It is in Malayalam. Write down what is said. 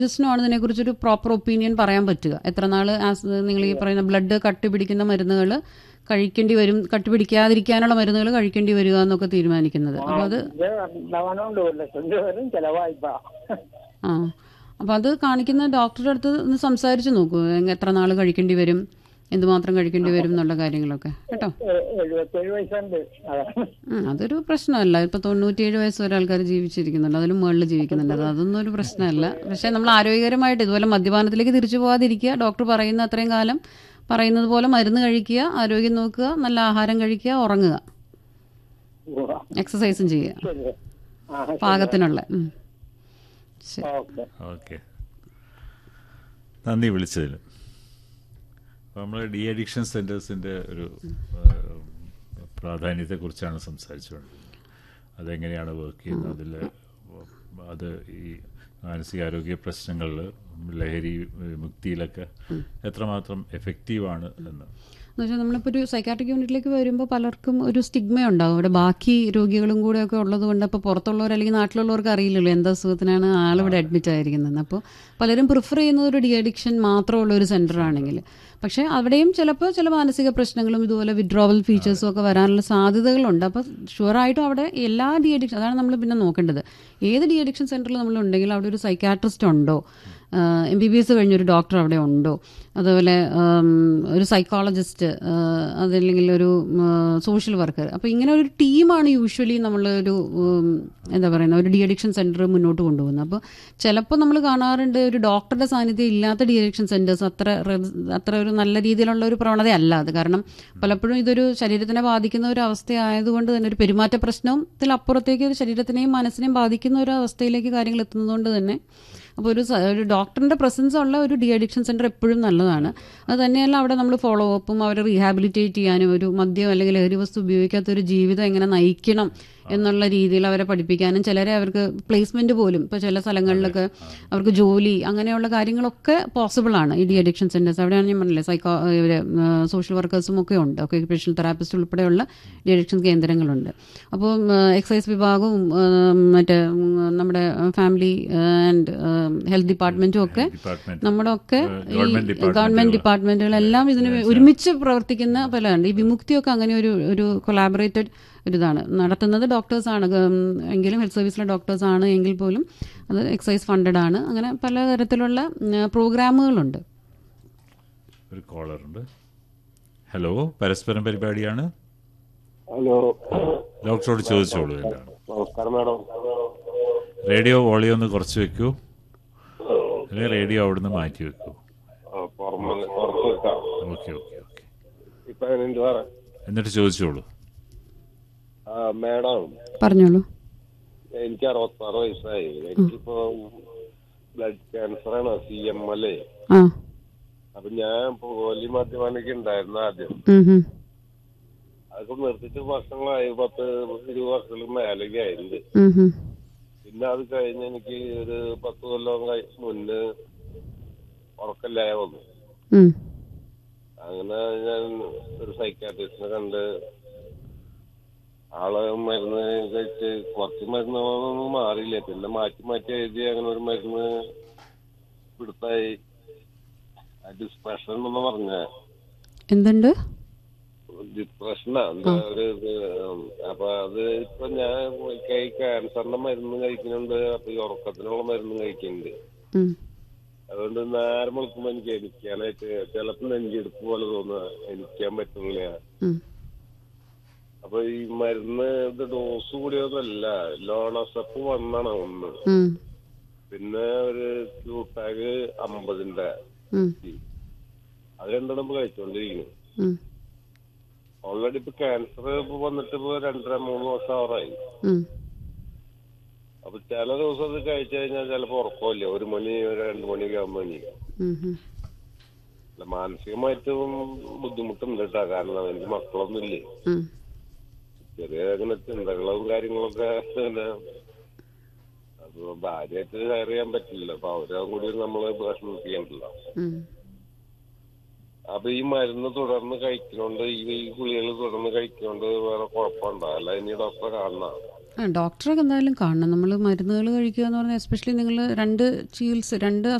ജസ്റ്റിനാണ് ഇതിനെക്കുറിച്ചൊരു പ്രോപ്പർ ഒപ്പീനിയൻ പറയാൻ പറ്റുക എത്ര നാൾ നിങ്ങൾ ഈ പറയുന്ന ബ്ലഡ് കട്ടി പിടിക്കുന്ന മരുന്നുകൾ കഴിക്കേണ്ടി വരും കട്ടി പിടിക്കാതിരിക്കാനുള്ള മരുന്നുകൾ കഴിക്കേണ്ടി വരിക എന്നൊക്കെ തീരുമാനിക്കുന്നത് അപ്പോൾ അത് ഇത് ഉണ്ടാവാനുണ്ട് ഒരു ലക്ഷം രൂപ വരും ചിലവായിപ്പ ആ അപ്പോൾ അത് കാണിക്കുന്ന ഡോക്ടറുടെ അടുത്ത് ഒന്ന് സംസാരിച്ച് നോക്കൂ എങ്ങ- എത്ര നാൾ കഴിക്കേണ്ടി വരും എന്തുമാത്രം കഴിക്കേണ്ടി വരും എന്നുള്ള കാര്യങ്ങളൊക്കെ കേട്ടോ എഴുപത്തേഴ് വയസ്സുണ്ട് അതാണ് ഉം, അതൊരു പ്രശ്നമല്ല ഇപ്പൊ തൊണ്ണൂറ്റിയേഴ് വയസ്സ് വരെ ആൾക്കാർ ജീവിച്ചിരിക്കുന്നുണ്ട് അതിലും മുകളിൽ ജീവിക്കുന്നുണ്ട് അത് അതൊന്നും ഒരു പ്രശ്നമല്ല പക്ഷെ നമ്മൾ ആരോഗ്യകരമായിട്ട് ഇതുപോലെ മദ്യപാനത്തിലേക്ക് തിരിച്ചു പോകാതിരിക്കുക ഡോക്ടർ പറയുന്ന അത്രയും കാലം പറയുന്നത് പോലെ മരുന്ന് കഴിക്കുക ആരോഗ്യം നോക്കുക നല്ല ആഹാരം കഴിക്കുക ഉറങ്ങുക ഉവ്വ. എക്സസൈസും ചെയ്യുക ശരി ആ പാകത്തിനുള്ള ഉം. ശരി ഓക്കെ ഓക്കെ നന്ദി വിളിച്ചതിൽ അപ്പോൾ നമ്മൾ ഡി അഡിക്ഷൻ സെൻറ്റേഴ്സിൻ്റെ ഒരു ആ, പ്രാധാന്യത്തെക്കുറിച്ചാണ് സംസാരിച്ചുകൊണ്ടിരുന്നത് അതെങ്ങനെയാണ് വർക്ക് ചെയ്യുന്നത് അതിൽ അത് ഈ മാനസികാരോഗ്യ പ്രശ്നങ്ങളിൽ ലഹരി മുക്തിയിലൊക്കെ എത്രമാത്രം എഫക്റ്റീവാണ് എന്ന് എന്ന് വെച്ചാൽ നമ്മളിപ്പോൾ ഒരു സൈക്കാട്രിക് യൂണിറ്റിലേക്ക് വരുമ്പോൾ പലർക്കും ഒരു സ്റ്റിഗ്മ ഉണ്ടാവും അവിടെ ബാക്കി രോഗികളും കൂടെ ഒക്കെ ഉള്ളത് കൊണ്ട് അപ്പോൾ പുറത്തുള്ളവർ അല്ലെങ്കിൽ നാട്ടിലുള്ളവർക്ക് അറിയില്ലല്ലോ എന്ത് അസുഖത്തിനാണ് ആളിവിടെ അഡ്മിറ്റ് ആയിരിക്കുന്നത് അപ്പോൾ പലരും പ്രിഫർ ചെയ്യുന്നത് ഒരു ഡി അഡിക്ഷൻ മാത്രമുള്ള ഒരു സെൻറ്റർ ആണെങ്കിൽ പക്ഷേ അവിടെയും ചിലപ്പോൾ ചില മാനസിക പ്രശ്നങ്ങളും ഇതുപോലെ വിഡ്രോവൽ ഫീച്ചേഴ്സും ഒക്കെ വരാനുള്ള സാധ്യതകളുണ്ട് അപ്പോൾ ഷുവറായിട്ടും അവിടെ എല്ലാ ഡി അഡിക്ഷൻ അതാണ് നമ്മൾ പിന്നെ നോക്കേണ്ടത് ഏത് ഡി അഡിക്ഷൻ സെൻറ്ററിൽ നമ്മൾ ഉണ്ടെങ്കിൽ അവിടെ ഒരു സൈക്കാട്രിസ്റ്റ് ഉണ്ടോ എം ബി ബി എസ് കഴിഞ്ഞൊരു ഡോക്ടർ അവിടെ ഉണ്ടോ അതുപോലെ ഉം, ഒരു സൈക്കോളജിസ്റ്റ് അതല്ലെങ്കിൽ ഒരു സോഷ്യൽ വർക്കർ അപ്പോൾ ഇങ്ങനെ ഒരു ടീമാണ് യൂഷ്വലി നമ്മളൊരു ഉം, എന്താ പറയുന്ന ഒരു ഡി അഡിക്ഷൻ സെൻറ്റർ മുന്നോട്ട് കൊണ്ടുപോകുന്നത് അപ്പോൾ ചിലപ്പോൾ നമ്മൾ കാണാറുണ്ട് ഒരു ഡോക്ടറുടെ സാന്നിധ്യം ഇല്ലാത്ത ഡി അഡിക്ഷൻ സെൻറ്റേഴ്സ് അത്ര റെ- അത്ര ഒരു നല്ല രീതിയിലുള്ള ഒരു പ്രവണതയല്ല അത് കാരണം പലപ്പോഴും ഇതൊരു ശരീരത്തിനെ ബാധിക്കുന്ന ഒരു അവസ്ഥയായതുകൊണ്ട് തന്നെ ഒരു പെരുമാറ്റ പ്രശ്നത്തിലപ്പുറത്തേക്ക് ഒരു ശരീരത്തിനെയും മനസ്സിനെയും ബാധിക്കുന്ന ഒരു അവസ്ഥയിലേക്ക് കാര്യങ്ങൾ എത്തുന്നതുകൊണ്ട് തന്നെ അപ്പോൾ ഒരു സ- ഒരു ഡോക്ടറിന്റെ പ്രസൻസ് ഉള്ള ഒരു ഡി അഡിക്ഷൻ സെന്റർ എപ്പോഴും നല്ലതാണ് അത് തന്നെയല്ല അവിടെ നമ്മൾ ഫോളോ അപ്പും അവരെ റീഹാബിലിറ്റേറ്റ് ചെയ്യാനും ഒരു മദ്യം അല്ലെങ്കിൽ ലഹരി വസ്തു ഉപയോഗിക്കാത്ത ഒരു ജീവിതം എങ്ങനെ നയിക്കണം എന്നുള്ള രീതിയിൽ അവരെ പഠിപ്പിക്കാനും ചിലരെ അവർക്ക് പ്ലേസ്മെന്റ് പോലും ഇപ്പോൾ ചില സ്ഥലങ്ങളിലൊക്കെ അവർക്ക് ജോലി അങ്ങനെയുള്ള കാര്യങ്ങളൊക്കെ പോസിബിൾ ആണ് ഈ ഡി അഡിക്ഷൻ സെന്റേഴ്സ് അവിടെയാണ് ഞാൻ പറഞ്ഞില്ലേ സൈക്കോ ഇവര് സോഷ്യൽ വർക്കേഴ്സും ഒക്കെ ഉണ്ട് ഒക്യുപേഷണൽ തെറാപ്പിസ്റ്റ് ഉൾപ്പെടെയുള്ള ഡി അഡിക്ഷൻ കേന്ദ്രങ്ങളുണ്ട് അപ്പോൾ എക്സൈസ് വിഭാഗവും ഉം, മറ്റേ ഉം, നമ്മുടെ ഫാമിലി ആൻഡ് ഹെൽത്ത് ഡിപ്പാർട്ട്മെന്റും ഒക്കെ ഡിപ്പാർട്ട്മെന്റ് നമ്മുടെ ഒക്കെ ഈ ഗവൺമെന്റ് ഡിപ്പാർട്ട്മെന്റുകൾ. ഗവൺമെന്റ് ഡിപ്പാർട്ട്മെന്റുകളെല്ലാം ഇതിന് ഒരുമിച്ച് പ്രവർത്തിക്കുന്ന പലരുണ്ട് ഈ വിമുക്തിയൊക്കെ അങ്ങനെ ഒരു ഒരു കൊളാബറേറ്റഡ് ഒരു ഇതാണ് നടത്തുന്നത് ഡോക്ടേഴ്സാണ് എങ്കിലും ഹെൽത്ത് സർവീസിലെ ഡോക്ടേഴ്സാണ് എങ്കിൽ പോലും അത് എക്സൈസ് ഫണ്ടഡ് ആണ് അങ്ങനെ പലതരത്തിലുള്ള ഉം, പ്രോഗ്രാമുകളുണ്ട് ഒരു കോളർ ഉണ്ട് ഹലോ പരസ്പരം പരിപാടിയാണ് ഹലോ ഡോക്ടറോട് ചോദിച്ചോളൂ എന്താണ് നമസ്കാരം മാഡം റേഡിയോ വോളിയോ ഒന്ന് കുറച്ച് വെക്കൂ അല്ലെങ്കിൽ റേഡിയോ അവിടുന്ന് മാറ്റി വെക്കൂ ആ, പുറമെ പുറത്ത് വെക്കാം ഓക്കെ ഓക്കെ ഓക്കെ ഇപ്പൊ എങ്ങനെയുണ്ട് പറ എന്നിട്ട് ചോദിച്ചോളൂ ആ മാഡം പറഞ്ഞോളൂ എനിക്ക് അറുപത്താറ് വയസ്സായി എനിക്കിപ്പോ ബ്ലഡ് ക്യാൻസർ ആണ് സി എം എൽ എ ആ അപ്പൊ ഞാൻ പോലി മദ്യപാനൊക്കെ ഉണ്ടായിരുന്നു ആദ്യം ഉം, ഉം. അതൊക്കെ നിർത്തിച്ച് വർഷങ്ങളായി പത്ത് ഇരുപത് വർഷങ്ങൾക്ക് മേലേക്ക് ആയിട്ടുണ്ട് ഉം, ഉം. പിന്നെ അത് കഴിഞ്ഞ് എനിക്ക് ഒരു പത്ത് കൊല്ലം കഴി മുന്നേ ഉറക്കല്ലായ വന്നു ഉം. അങ്ങനെ ഞാൻ ഒരു സൈക്കാട്രിസ്റ്റിനെ കണ്ട് ആള് മരുന്ന് കഴിച്ച് കുറച്ച് മരുന്നൊന്നും മാറിയില്ല പിന്നെ മാറ്റി മാറ്റി എഴുതി അങ്ങനെ ഒരു മരുന്ന് പിടുത്തായി ഡിസ്പ്രഷൻ എന്ന് പറഞ്ഞ എന്തുണ്ട് ഡിപ്രഷനാ എന്താ ഒരു ഇത്, ഉം, അപ്പൊ അത് ഇപ്പൊ ഞാൻ ഈ ക്യാൻസറിന്റെ മരുന്ന് കഴിക്കുന്നുണ്ട് അപ്പൊ ഈ ഉറക്കത്തിനുള്ള മരുന്ന് കഴിക്കുന്നുണ്ട് ഉം. അതുകൊണ്ട് നേരം വിളിക്കുമ്പോ എനിക്ക് എണിക്കാനായിട്ട് ചിലപ്പോ നെഞ്ചെടുപ്പ് പോലെ തോന്നുക എണിക്കാൻ പറ്റുന്നില്ല ഉം. അപ്പൊ ഈ മരുന്ന് ഇത് ഡോസ് കൂടിയതല്ല ലോണസപ്പ് വണ്ണാണ് ഒന്ന് ഉം. പിന്നെ ഒരു ക്യൂട്ടാഗ് അമ്പതിന്റെ ഉം. അത് രണ്ടെണ്ണം ഇപ്പൊ കഴിച്ചോണ്ടിരിക്കുന്നു ഉം. ഓൾറെഡി ഇപ്പൊ ക്യാൻസർ ഇപ്പൊ വന്നിട്ട് ഇപ്പൊ രണ്ടര മൂന്ന് വർഷം ആറായി ഉം. അപ്പൊ ചില ദിവസം അത് കഴിച്ചു കഴിഞ്ഞാൽ ചിലപ്പോ ഉറക്കമില്ല ഒരു മണി ഒരു രണ്ടു മണിയൊക്കെ ആകുമ്പോ എണീക്കും. ഉം. ഉം. അല്ല മാനസികമായിട്ടും ബുദ്ധിമുട്ടുണ്ട് കേട്ടാ കാരണം എനിക്ക് മക്കളൊന്നും ഇല്ലേ ഉം. ചെറിയ അങ്ങനെ ചിന്തകളും കാര്യങ്ങളൊക്കെ പിന്നെ അപ്പൊ ഭാര്യയായിട്ട് ഷെയർ ചെയ്യാൻ പറ്റില്ല അപ്പൊ അവരെ കൂടി നമ്മള് വിഷമിപ്പിക്കണ്ടല്ലോ ഉം. അപ്പൊ ഈ മരുന്ന് തുടർന്ന് കഴിക്കുന്നോണ്ട് ഈ ഈ ഗുളികൾ തുടർന്ന് കഴിക്കുന്നോണ്ട് വേറെ കുഴപ്പമുണ്ടോ അല്ല ഇനി ഡോക്ടറെ കാണണം ആ ഡോക്ടറെ എന്തായാലും കാണണം നമ്മൾ മരുന്നുകൾ കഴിക്കുക എന്ന് പറഞ്ഞാൽ എസ്പെഷ്യലി നിങ്ങൾ രണ്ട് ചികിത്സ രണ്ട്